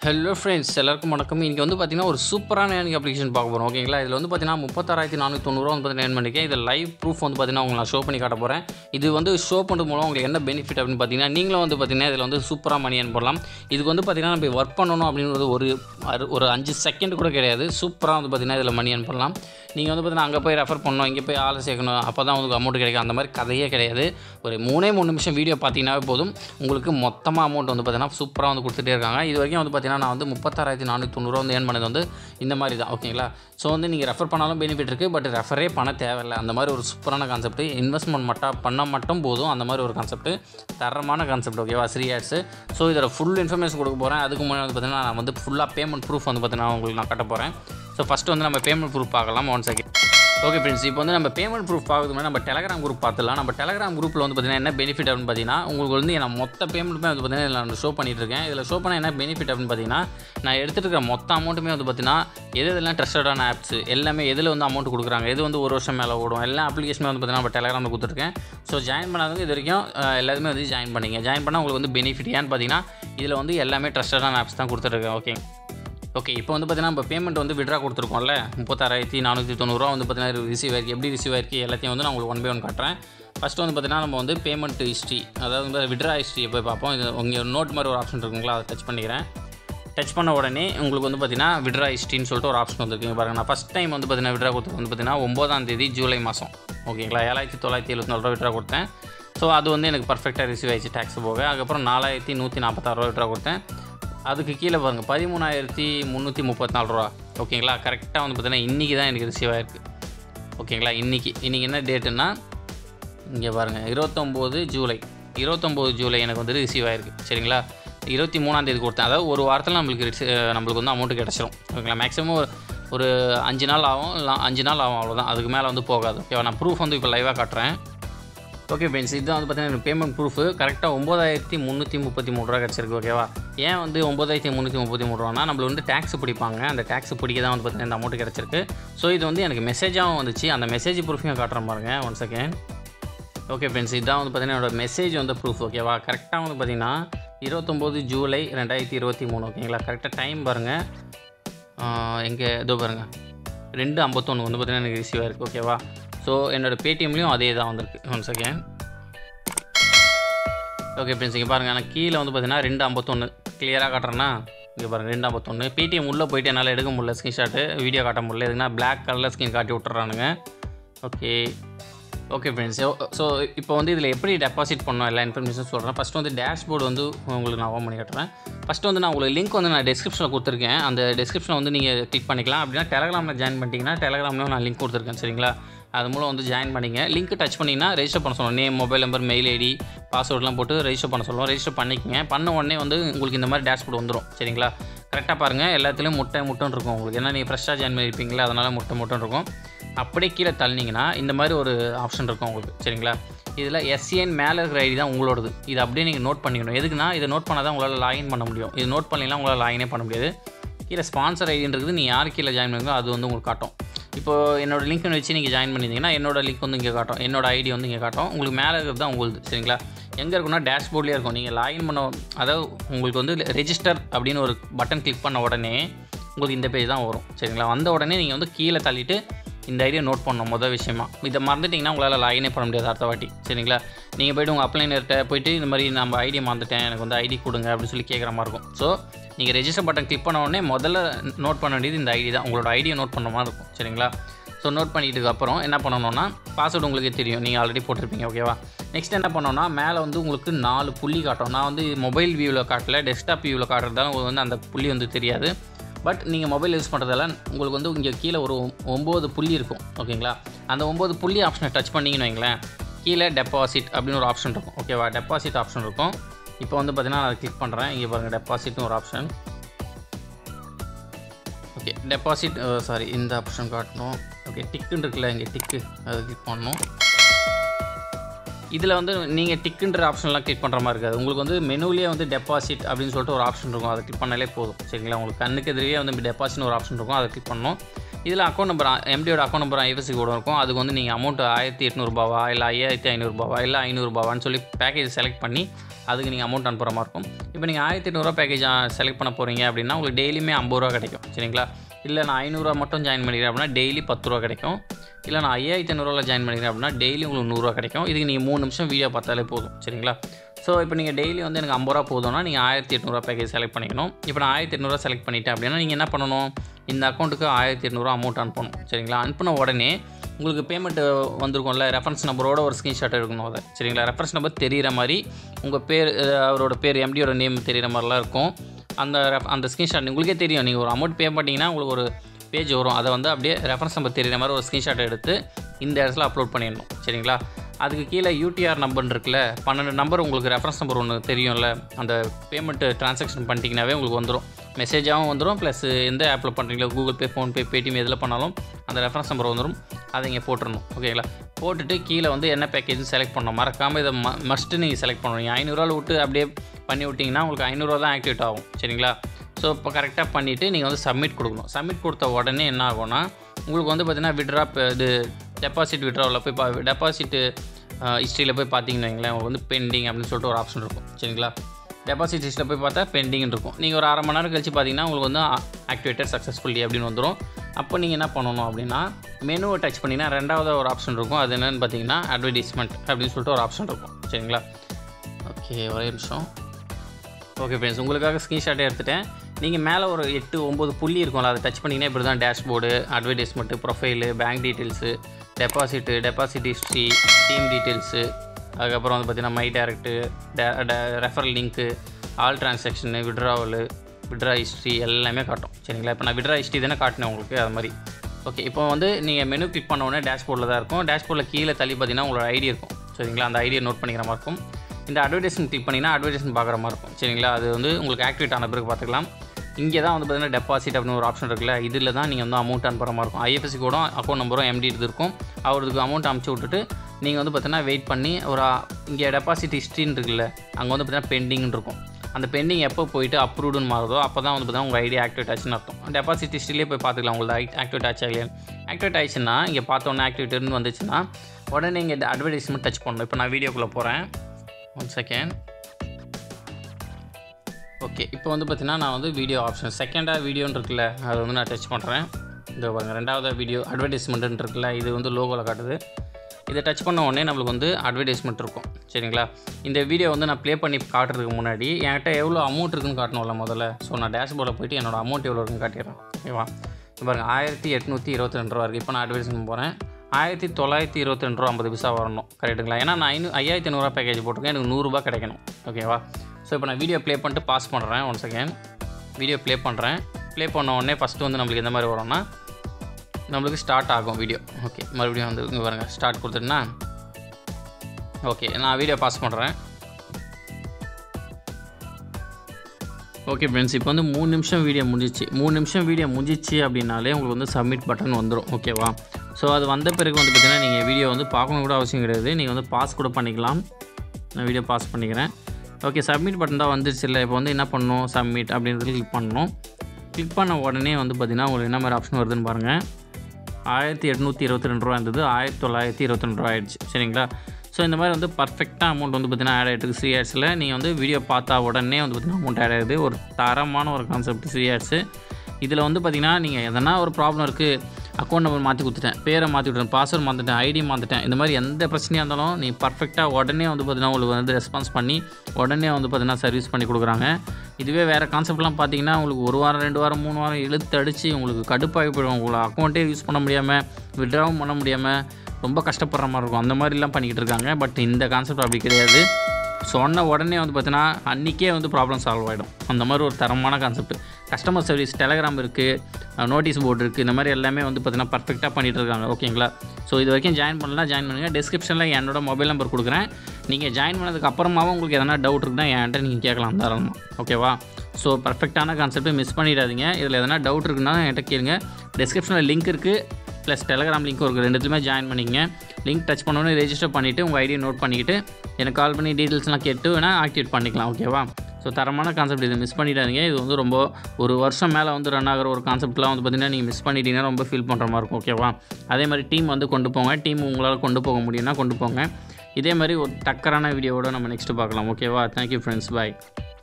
hello friends எல்லாருக்கும் வணக்கம் இன்றைக்கி வந்து பார்த்தீங்கன்னா ஒரு சூப்பரான ஏர்னிங் அப்ளிகேஷன் பார்க்க போகிறோம் ஓகேங்களா இதில் வந்து பார்த்தீங்கன்னா முப்பத்தாறாயிரத்தி நானூற்றி தொண்ணூறுவா வந்து பார்த்தீங்கன்னா earn பண்ணிருக்கேன் இதில் லைவ் ப்ரூஃப் வந்து பார்த்தீங்கன்னா உங்களுக்கு நான் ஷோ பண்ணி காட்ட போகிறேன் இது வந்து ஷோ பண்ணுறது மூலம் உங்களுக்கு என்ன பெனிஃபிட் அப்படின்னு பார்த்தீங்கன்னா நீங்களும் வந்து பார்த்தீங்கன்னா இதில் வந்து சூப்பராக மணி earn பண்ணலாம் இதுக்கு வந்து பார்த்தீங்கன்னா நம்ம ஒர்க் பண்ணணும் அப்படின்றது ஒரு அறு- ஒரு அஞ்சு செகண்ட் கூட கிடையாது சூப்பராக வந்து பார்த்தீங்கன்னா இதில் மணி earn பண்ணலாம் நீங்கள் வந்து பார்த்தீங்கன்னா அங்கே போய் ரெஃபர் பண்ணணும் இங்கே போய் ஆளை சேர்க்கணும் அப்போ தான் உங்களுக்கு அமௌண்ட் கிடைக்கும் அந்த மாதிரி கதையே கிடையாது ஒரு மூணே மூணு நிமிஷம் வீடியோ பார்த்தீங்கன்னாவே போதும் உங்களுக்கு மொத்தமாக அமௌண்ட் வந்து பார்த்தீங்கன்னா சூப்பராக வந்து கொடுத்துட்டே இருக்காங்க இது வரைக்கும் வந்து பார்த்தீங்கன்னா நான் வந்து முப்பத்தாறாயிரத்தி நானூற்றி தொண்ணூறுவா வந்து ஏர்ன் பண்ணது வந்து இந்த மாதிரி தான் ஓகேங்களா ஸோ வந்து நீங்கள் ரெஃபர் பண்ணாலும் பெனிஃபிட் இருக்குது பட் ரெஃபரே பண்ண தேவையில்லை அந்த மாதிரி ஒரு சூப்பரான கான்செப்ட் இன்வெஸ்ட்மெண்ட் மட்டும் பண்ண மட்டும் போதும் அந்த மாதிரி ஒரு கான்செப்ட் தரமான கான்செப்ட் ஓகேவா ஸ்ரீ ஆட்ஸு ஸோ இதோட ஃபுல் இன்ஃபர்மேஷன் கொடுக்க போகிறேன் அதுக்கு முன்னாடி வந்து பார்த்தீங்கன்னா நான் வந்து ஃபுல்லாக பேமெண்ட் ப்ரூஃப் வந்து பார்த்தீங்கன்னா உங்களுக்கு நான் கட்ட போகிறேன் ஸோ ஃபஸ்ட்டு வந்து நம்ம பேமெண்ட் ப்ரூஃப் பார்க்கலாம் ஒன் செகண்ட் ஓகே ஃப்ரெண்ட்ஸ் இப்போ வந்து நம்ம பேமெண்ட் ப்ரூஃப் பார்க்கறதுக்கு முன்னாடி நம்ம டெலகிராம் குரூப் பார்த்துலாம் நம்ம டெலகிராம் குரூப்பில் வந்து பார்த்தீங்கன்னா என்ன பெனிஃபிட் அப்படின்னு பார்த்தீங்கன்னா உங்களுக்கு வந்து நான் மொத்த பேமெண்ட்டுமே வந்து பார்த்தீங்கன்னா இதில் நான் ஷோ பண்ணிட்டு இருக்கேன் இதில் ஷோ பண்ண என்ன பெனிஃபிட் அப்படின்னு பார்த்தீங்கன்னா நான் எடுத்துகிட்டு இருக்கிற மொத்த அமௌண்ட்டுமே வந்து பார்த்தீங்கன்னா எது எதெல்லாம் ட்ரஸ்டடான ஆப்ஸ் எல்லாமே எதில் வந்து அமௌண்ட் கொடுக்குறாங்க எது வந்து ஒரு வருஷம் மேலே ஓடும் எல்லா அப்ளிகேஷனுமே வந்து பார்த்தீங்கன்னா நம்ம டெலகிராமில் கொடுத்துருக்கேன் ஸோ ஜாயின் பண்ணாதவங்க இது வரைக்கும் அஹ், எல்லாருமே வந்து ஜாயின் பண்ணிங்க ஜாயின் பண்ணால் உங்களுக்கு வந்து பெனிஃபிட் ஏன்னு பார்த்தீங்கன்னா இதில் வந்து எல்லாமே ட்ரஸ்டடான ஆப்ஸ் தான் கொடுத்துருக்கேன் ஓகே ஓகே இப்போ வந்து பார்த்தீங்கன்னா நம்ம பேமெண்ட் வந்து விட்ரா கொடுத்துருக்கோம்ல முப்பத்தாறாயிரத்தி நானூற்றி தொண்ணூறுரூவா வந்து பார்த்தீங்கன்னா ரிசீவ் ஆயிருக்கு எப்படி ரிசீவ் ஆயிருக்கு எல்லாத்தையும் வந்து நான் உங்களுக்கு ஒன் பை ஒன் காட்டுறேன் ஃபஸ்ட்டு வந்து பார்த்தீங்கன்னா நம்ம வந்து பேமெண்ட் ஹிஸ்ட்ரி அதாவது வந்து விட்ரா ஹிஸ்ட்ரியை போய் பார்ப்போம் இது உங்கள் நோட் மாதிரி ஒரு ஆப்ஷன் இருக்குங்களா அதை டச் பண்ணிக்கிறேன் டச் பண்ண உடனே உங்களுக்கு வந்து பார்த்தீங்கன்னா விட்ரா ஹிஸ்ட்ரின்னு சொல்லிட்டு ஒரு ஆப்ஷன் வந்துருக்குங்க பாருங்க நான் ஃபஸ்ட் டைம் வந்து பார்த்தீங்கன்னா விட்ரா கொடுத்தது வந்து பார்த்தீங்கன்னா ஒம்போதாம் தேதி ஜூலை மாதம் ஓகேங்களா ஏழாயிரத்தி தொள்ளாயிரத்தி எழுபத்தி நாலு ரூபா விட்ரா கொடுத்தேன் ஸோ அது வந்து எனக்கு பர்ஃபெக்டாக ரிசீவ் ஆயிடுச்சு டேக்ஸ் போக அதுக்கப்புறம் நாலாயிரத்தி நூற்றி நாற்பத்தாறு ரூபா விட்ரா கொடுத்தேன் அதுக்கு கீழே பாருங்கள் பதிமூணாயிரத்தி முந்நூற்றி முப்பத்தி நாலு ரூபா ஓகேங்களா கரெக்டாக வந்து பார்த்தீங்கன்னா இன்றைக்கி தான் எனக்கு ரிசீவ் ஆயிருக்கு ஓகேங்களா இன்றைக்கி இன்றைக்கி என்ன டேட்டுன்னா இங்கே பாருங்கள் இருபத்தொம்போது ஜூலை இருபத்தொம்போது ஜூலை எனக்கு வந்து ரிசீவ் ஆயிருக்கு சரிங்களா இருபத்தி மூணாம் தேதி கொடுத்தேன் அதாவது ஒரு வாரத்தில் நம்மளுக்கு ரிசி- நம்மளுக்கு வந்து அமௌண்ட்டு கிடச்சிரும் ஓகேங்களா மேக்ஸிமம் ஒரு ஒரு அஞ்சு நாள் ஆகும் இல்லை அஞ்சு நாள் ஆகும் அவ்வளோதான் அதுக்கு மேலே வந்து போகாது ஓகேவா நான் ப்ரூஃப் வந்து இப்போ லைவாக காட்டுறேன் ஓகே ஃப்ரெண்ட்ஸ் இதுதான் வந்து பார்த்தீங்கன்னா பேமெண்ட் ப்ரூஃப் கரெக்டாக ஒம்பதாயிரத்தி முந்நூற்றி முப்பத்தி மூணு ரூபா கிடச்சிருக்கு ஓகேவா ஏன் வந்து ஒம்பதாயிரத்தி முந்நூற்றி முப்பத்தி மூணு ரூபானா நம்மளுக்கு வந்து டேக்ஸ் பிடிப்பாங்க அந்த டேக்ஸ் பிடிக்க தான் வந்து பார்த்தீங்கன்னா இந்த அமௌண்ட் கிடச்சிருக்கு ஸோ இது வந்து எனக்கு மெசேஜாகவும் வந்துச்சு அந்த மெசேஜ் ப்ரூஃபையும் காட்டுறேன் பாருங்க ஒன் செகண்ட் ஓகே ஃப்ரெண்ட்ஸ் இதான் வந்து பார்த்தீங்கன்னா என்னோட மெசேஜ் வந்து ப்ரூஃப் ஓகேவா கரெக்டாக வந்து பார்த்தீங்கன்னா இருபத்தொம்போது ஜூலை ரெண்டாயிரத்தி இருபத்தி மூணு ஓகேங்களா கரெக்டாக டைம் பாருங்கள் எங்கே இதோ பாருங்கள் ரெண்டு ஐம்பத்தொன்று வந்து பார்த்தீங்கன்னா எனக்கு ரிசீவ் ஆயிருக்கு ஓகேவா ஸோ என்னோடய பேடிஎம்லேயும் அதே தான் வந்திருக்கு ஒன் செகண்ட் ஓகே ஃப்ரெண்ட்ஸ் இங்கே பாருங்கள் நான் கீழே வந்து பார்த்தீங்கன்னா ரெண்டு ஐம்பத்தொன்று கிளியராக காட்டுறேன்னா இங்கே பாருங்கள் ரெண்டு ஐம்பத்தொன்று பேடிஎம் உள்ளே போயிட்டு என்னால் எடுக்க முடியல ஸ்க்ரீன்ஷாட்டு வீடியோ காட்ட முடியல எதுனா பிளாக் கலரில் ஸ்க்ரீன் காட்டி விட்டுறானுங்க ஓகே ஓகே ஃப்ரெண்ட்ஸ் ஸோ இப்போ வந்து இதில் எப்படி டெபாசிட் பண்ணோம் எல்லா இன்ஃபர்மேஷன் சொல்கிறேன் ஃபஸ்ட்டு வந்து டேஷ்போர்டு வந்து உங்களுக்கு நான் ஓன் பண்ணி காட்டுறேன் ஃபஸ்ட்டு வந்து நான் உங்களுக்கு லிங்க் வந்து நான் டிஸ்கிரிப்ஷனில் கொடுத்துருக்கேன் அந்த டிஸ்கிரிப்ஷனில் வந்து நீங்கள் கிளிக் பண்ணிக்கலாம் அப்படின்னா டெலகிராமில் ஜாயின் பண்ணிட்டீங்கன்னா டெலகிராம்லேயும் நான் லிங்க் கொடுத்துருக்கேன் சரிங்களா அது மூலம் வந்து ஜாயின் பண்ணிங்க லிங்க் டச் பண்ணிங்கன்னா ரெஜிஸ்டர் பண்ண சொல்லுவோம் name mobile number mail ID பாஸ்வேர்ட்லாம் போட்டு ரெஜிஸ்டர் பண்ண சொல்லுவோம் ரெஜிஸ்டர் பண்ணிக்கங்க பண்ண உடனே வந்து உங்களுக்கு இந்த மாதிரி டேஷ்போர்டு வந்துடும் சரிங்களா கரெக்டாக பாருங்கள் எல்லாத்துலேயும் முட்டை முட்டைன்னு இருக்கும் உங்களுக்கு ஏன்னா நீங்கள் ஃப்ரெஷ்ஷாக ஜாயின் பண்ணியிருப்பீங்களா அதனால் முட்டை முட்டைன்னு இருக்கும் அப்படியே கீழே தள்ளினீங்கன்னா இந்த மாதிரி ஒரு ஆப்ஷன் இருக்கும் உங்களுக்கு சரிங்களா இதில் எஸ்சிஎன் மேலே இருக்கிற ஐடி தான் உங்களோடது இது அப்படியே நீங்கள் நோட் பண்ணிக்கணும் எதுக்குன்னா இதை நோட் பண்ணால் தான் உங்களால் லாகின் பண்ண முடியும் இது நோட் பண்ணலாம் உங்களால் லாகினே பண்ண முடியாது கீழே ஸ்பான்சர் ஐடின்றது நீங்கள் யார் கீழே ஜாயின் பண்ணுங்களோ அது வந்து உங்களுக்கு காட்டும் இப்போ என்னோட லிங்க் வச்சு நீங்கள் ஜாயின் பண்ணியிருந்தீங்கன்னா என்னோட லிங்க் வந்து இங்கே காட்டும் என்னோட ஐடி வந்து இங்கே காட்டும் உங்களுக்கு மேலே இருக்கிறது தான் உங்களுது சரிங்களா எங்கே இருக்குன்னா டேஷ்போர்ட்லேயே இருக்கும் நீங்கள் லாகின் பண்ண அதாவது உங்களுக்கு வந்து ரெஜிஸ்டர் அப்படின்னு ஒரு பட்டன் கிளிக் பண்ண உடனே உங்களுக்கு இந்த பேஜ் தான் வரும் சரிங்களா வந்த உடனே நீங்கள் வந்து கீழே தள்ளிட்டு இந்த ஐடியா நோட் பண்ணணும் மொதல் விஷயமா இதை மறந்துட்டிங்கன்னா உங்களால் லாகினே பண்ண முடியாது அடுத்த வாட்டி சரிங்களா நீங்கள் போய்ட்டு உங்கள் அப்ளைனர்கிட்ட போயிட்டு இந்த மாதிரி நம்ம ஐடி மறந்துட்டேன் எனக்கு வந்து ஐடி கொடுங்க அப்படின்னு சொல்லி கேட்குற மாதிரி இருக்கும் ஸோ நீங்கள் ரெஜிஸ்டர் பட்டன் கிளிக் பண்ண உடனே முதல்ல நோட் பண்ண வேண்டியது இந்த ஐடி தான் உங்களோட ஐடியை நோட் பண்ண மாதிரி இருக்கும் சரிங்களா ஸோ நோட் பண்ணிட்டதுக்கு அப்புறம் என்ன பண்ணணும்னா பாஸ்வேர்டு உங்களுக்கு தெரியும் நீங்கள் ஆல்ரெடி போட்டிருப்பீங்க ஓகேவா நெக்ஸ்ட் என்ன பண்ணோம்னா மேலே வந்து உங்களுக்கு நாலு புள்ளி காட்டும் நான் வந்து மொபைல் வியூவில் காட்டல டெஸ்க்டாப் வியூவில் காட்டுறதால உங்களுக்கு வந்து அந்த புள்ளி வந்து தெரியாது பட் நீங்கள் மொபைல் யூஸ் பண்ணுறதால உங்களுக்கு வந்து இங்கே கீழே ஒரு ஒம்பது புள்ளி இருக்கும் ஓகேங்களா அந்த ஒம்பது புள்ளி ஆப்ஷனை டச் பண்ணிங்கன்னு வைங்களேன் கீழே டெபாசிட் அப்படின்னு ஒரு ஆப்ஷன் இருக்கும் ஓகேவா டெபாசிட் ஆப்ஷன் இருக்கும் இப்போ வந்து பார்த்தீங்கன்னா நான் அதை கிளிக் பண்ணுறேன் இங்கே பாருங்கள் டெபாசிட்னு ஒரு ஆப்ஷன் ஓகே டெபாசிட் சாரி இந்த ஆப்ஷன் காட்டணும் ஓகே டிக்குன்னு இருக்குல்ல இங்கே டிக்கு அதை கிளிக் பண்ணணும் இதில் வந்து நீங்கள் டிக்குன்ற ஆப்ஷன்லாம் கிளிக் பண்ணுற மாதிரி இருக்காது உங்களுக்கு வந்து மெனுவிலே வந்து டெபாசிட் அப்படின்னு சொல்லிட்டு ஒரு ஆப்ஷன் இருக்கும் அதை கிளிக் பண்ணாலே போதும் சரிங்களா உங்களுக்கு கண்ணுக்கு எதிரே வந்து டெபாசிட்னு ஒரு ஆப்ஷன் இருக்கும் அதை கிளிக் பண்ணணும் இதில் அக்கௌண்ட் நம்பர் எம்டியோட அக்கௌண்ட் நம்பர் ஐஎஃப்எஸ்சி கூட இருக்கும் அதுக்கு வந்து நீங்கள் அமௌண்ட் ஆயிரத்தி எட்நூறுபாவா இல்லை ஐயாயிரத்தி ஐநூறுபாவா இல்லை ஐநூறுபாவான்னு சொல்லி பேக்கேஜ் செலக்ட் பண்ணி அதுக்கு நீங்கள் அமௌண்ட் அனுப்புகிற மாதிரி இருக்கும் இப்போ நீங்கள் ஆயிரத்தி எட்நூறுவா பேக்கேஜ் செலக்ட் பண்ண போகிறீங்க அப்படின்னா உங்களுக்கு டெய்லியுமே ஐம்பது ரூபா கிடைக்கும் சரிங்களா இல்லை நான் ஐநூறுரூவா மட்டும் ஜாயின் பண்ணிக்கிறேன் அப்படின்னா டெய்லி பத்து ரூபா கிடைக்கும் இல்லை நான் ஐயாயிரத்தி ஐநூறுவாவில் ஜாயின் பண்ணிக்கிறேன் அப்படின்னா டெய்லி உங்களுக்கு நூறுரூவா கிடைக்கும் இதுக்கு நீங்கள் மூணு நிமிஷம் வீடியோ பார்த்தாலே போதும் சரிங்களா ஸோ இப்போ நீங்கள் டெய்லி வந்து எனக்கு ஐம்பது ரூபா போதும்னா நீங்கள் ஆயிரத்தி எட்நூறுவா பேக்கேஜ் செலக்ட் பண்ணிக்கணும் இப்போ நான் ஆயிரத்தி எட்நூறுவா செலக்ட் பண்ணிட்டேன் அப்படின்னா நீங்கள் என்ன பண்ணணும் இந்த அக்கௌண்ட்டுக்கு ஆயிரத்தி எட்நூறுவா அமௌண்ட் அனுப்பணும் சரிங்களா அனுப்பின உடனே உங்களுக்கு பேமெண்ட் வந்திருக்கும்ல ரெஃபரன்ஸ் நம்பரோட ஒரு ஸ்க்ரீன்ஷாட் எடுக்கணும் அதை சரிங்களா ரெஃபரன்ஸ் நம்பர் தெரிகிற மாதிரி உங்கள் பேர் அஹ், அவரோட பேர் எம்டியோட நேம் தெரிகிற மாதிரிலாம் இருக்கும் அந்த ref- அந்த ஸ்க்ரீன்ஷாட் உங்களுக்கே தெரியும் நீங்கள் ஒரு அமௌண்ட் பே பண்ணிங்கன்னா உங்களுக்கு ஒரு பேஜ் வரும் அதை வந்து அப்படியே ரெஃபரன்ஸ் நம்பர் தெரியுற மாதிரி ஒரு ஸ்க்ரீன்ஷாட் எடுத்து இந்த இடத்துல அப்லோட் பண்ணிடணும் சரிங்களா அதுக்கு கீழே யூடிஆர் நம்பர் இருக்குல்ல பன்னெண்டு நம்பர் உங்களுக்கு ரெஃபரன்ஸ் நம்பர் ஒன்று தெரியும்ல அந்த பேமெண்ட்டு ட்ரான்சாக்ஷன் பண்ணிட்டீங்கன்னாவே உங்களுக்கு வந்துடும் மெசேஜாகவும் வந்துடும் ப்ளஸ் எந்த ஆப்பில் பண்ணுறீங்களோ கூகுள் பே ஃபோன்பே பேடிஎம் எதில் பண்ணாலும் அந்த ரெஃபரன்ஸ் நம்பர் வந்துடும் அதை இங்கே போட்டுடணும் ஓகேங்களா போட்டுட்டு கீழே வந்து என்ன பேக்கேஜ் செலக்ட் பண்ணணும் மறக்காமல் இதை ம மஸ்ட்டு நீங்கள் செலக்ட் பண்ணணும் நீங்கள் ஐநூறுரூவா விட்டு அப்படியே பண்ணி விட்டிங்கன்னா உங்களுக்கு ஐநூறுரூவா தான் ஆக்டிவேட் ஆகும் சரிங்களா ஸோ இப்போ கரெக்டாக பண்ணிவிட்டு நீங்கள் வந்து சப்மிட் கொடுக்கணும் சப்மிட் கொடுத்த உடனே என்ன ஆகும்னா உங்களுக்கு வந்து பார்த்தீங்கன்னா விட்ரா இது டெபாசிட் விட்ராவில் போய் பா டெபாசிட்டு ஹிஸ்ட்ரியில் போய் பார்த்தீங்கன்னு வைங்களேன் உங்களுக்கு வந்து பெண்டிங் அப்படின்னு சொல்லிட்டு ஒரு ஆப்ஷன் இருக்கும் சரிங்களா டெபாசிட் ஹிஸ்ட்ரியில் போய் பார்த்தா பெண்டிங் இருக்கும் நீங்கள் ஒரு அரை மணி நேரம் கழிச்சு பார்த்தீங்கன்னா உங்களுக்கு வந்து ஆக்டிவேட்டட் சக்ஸஸ்ஃபுல்லி அப்படின்னு வந்துடும் அப்போ நீங்கள் என்ன பண்ணணும் அப்படின்னா மெனுவை டச் பண்ணிங்கன்னா ரெண்டாவது ஒரு ஆப்ஷன் இருக்கும் அது என்னென்னு பார்த்தீங்கன்னா அட்வர்டைஸ்மெண்ட் அப்படின்னு சொல்லிட்டு ஒரு ஆப்ஷன் இருக்கும் சரிங்களா ஓகே ஒரே நிமிஷம் ஓகே ஃப்ரெண்ட்ஸ் உங்களுக்காக ஸ்க்ரீன்ஷாட்டே எடுத்துட்டேன் நீங்கள் மேலே ஒரு எட்டு ஒம்பது புள்ளி இருக்கும்ல அதை டச் பண்ணிங்கன்னா இப்படி தான் dashboard advertisement profile bank details deposit deposit history team details அதுக்கப்புறம் வந்து பார்த்தீங்கன்னா my direct referral link all transaction withdrawal withdraw history எல்லாமே காட்டும் சரிங்களா இப்போ நான் விட்ரா ஹிஸ்ட்ரி தானே காட்டினேன் உங்களுக்கு அது மாதிரி ஓகே இப்போ வந்து நீங்கள் மெனு கிளிக் பண்ண உடனே டேஷ்போர்டில் தான் இருக்கும் டேஷ்போர்டில் கீழே தள்ளி பார்த்தீங்கன்னா உங்களோட ஐடி இருக்கும் சரிங்களா அந்த ஐடியை நோட் பண்ணிக்கிற மாதிரி இருக்கும் இந்த அட்வர்டைஸ்மெண்ட் கிளிக் பண்ணிங்கன்னா அட்வர்டைஸ்மெண்ட் பார்க்குற மாதிரி இருக்கும் சரிங்களா அது வந்து உங்களுக்கு ஆக்டிவேட் ஆன பிறகு பார்த்துக்கலாம் இங்கே தான் வந்து பார்த்தீங்கன்னா டெபாசிட் அப்படின்னு ஒரு ஆப்ஷன் இருக்குல்ல இதில் தான் நீங்கள் வந்து அமௌண்ட் அனுப்புற மாதிரி இருக்கும் ஐஎஃப்எஸ்சி கூட அக்கௌண்ட் நம்பரும் எம்டி இருக்கும் அவருக்கு அமௌண்ட் அமுச்சு விட்டுட்டு நீங்கள் வந்து பார்த்தீங்கன்னா வெயிட் பண்ணி ஒரு இங்கே டெபாசிட் ஹிஸ்ட்ரின்னு இருக்குல்ல அங்கே வந்து பார்த்தீங்கன்னா பெண்டிங்னு இருக்கும் அந்த பெண்டிங் எப்போ போயிட்டு அப்ரூவ்டுன்னு மாறுதோ அப்போ தான் வந்து பார்த்தீங்கன்னா உங்கள் ஐடி ஆக்டிவேட் ஆச்சுன்னு அர்த்தம் டெபாசிட் ஹிஸ்ட்ரிலே போய் பார்த்துக்கலாம் உங்களுக்கு ஆக்டிவேட் ஆச்சா இல்லையா ஆக்டிவேட் ஆயிடுச்சுன்னா இங்கே பார்த்தோன்னே ஆக்டிவேட்டட்னு வந்துச்சுன்னா உடனே இங்கே அட்வர்டைஸ்மெண்ட் டச் பண்ணணும் இப்போ நான் வீடியோக்குள்ளே போகிறேன் ஒன் செகண்ட் ஓகே இப்போ வந்து பார்த்தீங்கன்னா நான் வந்து வீடியோ ஆப்ஷன் செகண்டாக வீடியோன்னு இருக்குல்ல அது வந்து நான் டச் பண்ணுறேன் இந்த பாருங்க ரெண்டாவது வீடியோ அட்வர்டைஸ்மெண்ட்டுன்னு இருக்குல்ல இது வந்து லோகோவில் காட்டுது இதை டச் பண்ண உடனே நம்மளுக்கு வந்து அட்வர்டைஸ்மெண்ட் இருக்கும் சரிங்களா இந்த வீடியோ வந்து நான் ப்ளே பண்ணி காட்டுறதுக்கு முன்னாடி என்கிட்ட எவ்வளோ அமௌண்ட் இருக்குன்னு காட்டணும்ல முதல்ல ஸோ நான் டேஷ்போர்டில் போயிட்டு என்னோட அமௌண்ட் எவ்வளோ இருக்குன்னு காட்டிடுறேன் ஓகேவா இப்போ பாருங்க ஆயிரத்தி எட்நூற்றி இருபத்தி ரெண்டு ரூபா இருக்குது இப்போ நான் அட்வர்டைஸ்மெண்ட் போகிறேன் ஆயிரத்தி தொள்ளாயிரத்தி இருபத்தி ரெண்டு ரூபா ஐம்பது பைசா வரணும் கரெக்டுங்களா ஏன்னா நான் ஐநூ ஐயாயிரத்தி ஐநூறுரூவா பேக்கேஜ் போட்டிருக்கேன் எனக்கு நூறுரூபா கிடைக்கணும் ஓகேவா ஸோ இப்போ நான் வீடியோ ப்ளே பண்ணிட்டு பாஸ் பண்ணுறேன் ஒன் செகண்ட் வீடியோ ப்ளே பண்ணுறேன் ப்ளே பண்ண உடனே ஃபஸ்ட்டு வந்து நம்மளுக்கு எந்த மாதிரி வரும்னா நம்மளுக்கு ஸ்டார்ட் ஆகும் வீடியோ ஓகே மறுபடியும் வந்து இங்கே பாருங்கள் ஸ்டார்ட் கொடுத்துட்டுனா ஓகே நான் வீடியோ பாஸ் பண்ணுறேன் ஓகே ஃப்ரெண்ட்ஸ் இப்போ வந்து மூணு நிமிஷம் வீடியோ முடிஞ்சிச்சு மூணு நிமிஷம் வீடியோ முடிஞ்சிச்சு அப்படின்னாலே உங்களுக்கு வந்து சப்மிட் பட்டன் வந்துடும் ஓகேவா ஸோ அது வந்த பிறகு வந்து பார்த்தீங்கன்னா நீங்கள் வீடியோ வந்து பார்க்கணும் கூட அவசியம் கிடையாது நீங்கள் வந்து பாஸ் கூட பண்ணிக்கலாம் நான் வீடியோ பாஸ் பண்ணிக்கிறேன் ஓகே சப்மிட் பட்டன் தான் வந்துருச்சு இல்லை இப்போ வந்து என்ன பண்ணணும் சப்மிட் அப்படின்றது கிளிக் பண்ணணும் கிளிக் பண்ண உடனே வந்து பார்த்தீங்கன்னா உங்களுக்கு என்ன மாதிரி ஆப்ஷன் வருதுன்னு பாருங்கள் ஆயிரத்தி எட்நூற்றி இருபத்தி ரெண்டு ரூபா இருந்தது ஆயிரத்தி தொள்ளாயிரத்தி இருபத்தி ரெண்டு ரூபா ஆயிடுச்சு சரிங்களா ஸோ இந்த மாதிரி வந்து பர்ஃபெக்டாக அமௌண்ட் வந்து பார்த்தீங்கன்னா ஆட் ஆகிட்டு சி ஆட்ஸில் நீங்கள் வந்து வீடியோ பார்த்தா உடனே வந்து பார்த்தீங்கன்னா அமௌண்ட் ஆட் ஆகுது ஒரு தரமான ஒரு கான்செப்ட் சி ஆட்ஸு இதில் வந்து பார்த்தீங்கன்னா நீங்கள் எதனா ஒரு ப்ராப்ளம் இருக்குது அக்கௌண்ட் நம்பர் மாற்றி கொடுத்துட்டேன் பேரை மாற்றி விட்டுறேன் பாஸ்வேர்ட் மாற்றிட்டேன் ஐடி மாற்றிட்டேன் இந்த மாதிரி எந்த பிரச்சனையாக இருந்தாலும் நீ பர்ஃபெக்டாக உடனே வந்து பார்த்தீங்கன்னா உங்களுக்கு வந்து ரெஸ்பான்ஸ் பண்ணி உடனே வந்து பார்த்தீங்கன்னா சர்வீஸ் பண்ணி கொடுக்குறாங்க இதுவே வேறு கான்செப்ட்லாம் பார்த்தீங்கன்னா உங்களுக்கு ஒரு வாரம் ரெண்டு வாரம் மூணு வாரம் இழுத்து அடித்து உங்களுக்கு கடுப்பாகி போயிடும் உங்களை அக்கௌண்ட்டே யூஸ் பண்ண முடியாமல் விட்ராவும் பண்ண முடியாமல் ரொம்ப கஷ்டப்படுற மாதிரி இருக்கும் அந்த மாதிரிலாம் பண்ணிக்கிட்டு இருக்காங்க பட் இந்த கான்செப்ட் அப்படி கிடையாது சொன்ன உடனே வந்து பார்த்தீங்கன்னா அன்றைக்கே வந்து ப்ராப்ளம் சால்வ் ஆகிடும் அந்த மாதிரி ஒரு தரமான கான்செப்ட் கஸ்டமர் சர்வீஸ் டெலகிராம் இருக்குது நோட்டீஸ் போர்டு இருக்குது இந்த மாதிரி எல்லாமே வந்து பார்த்தீங்கன்னா பர்ஃபெக்டாக பண்ணிகிட்டு இருக்காங்க ஓகேங்களா ஸோ இது வரைக்கும் ஜாயின் பண்ணலாம் ஜாயின் பண்ணுங்கள் டிஸ்கிரிப்ஷனில் என்னோட மொபைல் நம்பர் கொடுக்குறேன் நீங்கள் ஜாயின் பண்ணதுக்கு அப்புறமாவும் உங்களுக்கு எதனா டவுட் இருக்குன்னா என்கிட்ட நீங்கள் கேட்கலாம் தாராளமாக ஓகேவா ஸோ பர்ஃபெக்டான கான்செப்ட் மிஸ் பண்ணிடாதீங்க இதில் எதனா டவுட் இருக்குன்னா என்கிட்ட கேளுங்க டிஸ்கிரிப்ஷனில் லிங்க் இருக்குது ப்ளஸ் டெலகிராம் லிங்க் இருக்குது ரெண்டுத்துலையுமே ஜாயின் பண்ணிக்கங்க லிங்க் டச் பண்ணோன்னே ரெஜிஸ்டர் பண்ணிவிட்டு உங்கள் ஐடியை நோட் பண்ணிக்கிட்டு எனக்கு கால் பண்ணி டீட்டெயில்ஸ்லாம் கேட்டு வேணால் ஆக்டிவேட் பண்ணிக்கலாம் ஓகேவா ஸோ தரமான கான்செப்ட் இதை மிஸ் பண்ணிடாதீங்க இது வந்து ரொம்ப ஒரு வருஷம் மேலே வந்து ரன் ஆகிற ஒரு கான்செப்ட்லாம் வந்து பார்த்திங்கன்னா நீங்கள் மிஸ் பண்ணிட்டீங்கன்னா ரொம்ப ஃபீல் பண்ணுற மாதிரி இருக்கும் ஓகேவா அதே மாதிரி டீம் வந்து கொண்டு போங்க டீம் உங்களால் கொண்டு போக முடியும்னா கொண்டு போங்க இதே மாதிரி ஒரு டக்கரான வீடியோவோட நம்ம நெக்ஸ்ட்டு பார்க்கலாம் ஓகேவா தேங்க்யூ ஃப்ரெண்ட்ஸ் பாய்